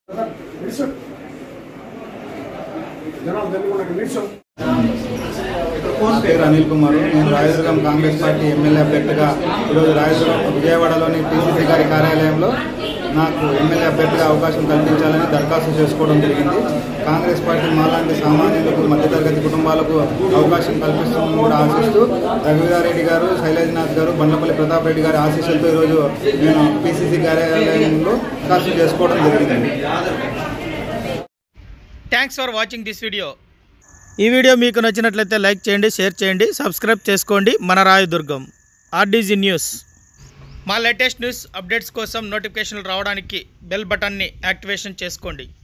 నిల్చో జనాలు తెలుగులకు నిల్చో నా పేరు అనిల్ కుమార్ నేను రాయదుర్గం కాంగ్రెస్ పార్టీ ఎమ్మెల్యే అభ్యర్థిగా ఈరోజు రాయదుర్గం విజయవాడలోని టీసీసీ గారి కార్యాలయంలో నాకు ఎమ్మెల్యే అభ్యర్థిగా అవకాశం కల్పించాలని దరఖాస్తు చేసుకోవడం జరిగింది కాంగ్రెస్ పార్టీ మాలాంటి సామాన్యులకు మధ్యతరగతి కుటుంబాలకు అవకాశం కల్పిస్తుందని కూడా ఆశిస్తూ రఘువీరారెడ్డి గారు శైలజనాథ్ గారు బండ్లపల్లి ప్రతాప్ రెడ్డి గారి ఆశీస్సులతో ఈరోజు నేను పీసీసీ కార్యాలయంలో దరఖాస్తు చేసుకోవడం జరిగింది thanks for watching this video ఈ వీడియో మీకు నచ్చినట్లయితే లైక్ చేయండి షేర్ చేయండి సబ్స్క్రైబ్ చేసుకోండి మన రాయదుర్గం ఆర్డీజీ న్యూస్ మా లేటెస్ట్ న్యూస్ అప్డేట్స్ కోసం నోటిఫికేషన్లు రావడానికి బెల్ బటన్ని యాక్టివేషన్ చేసుకోండి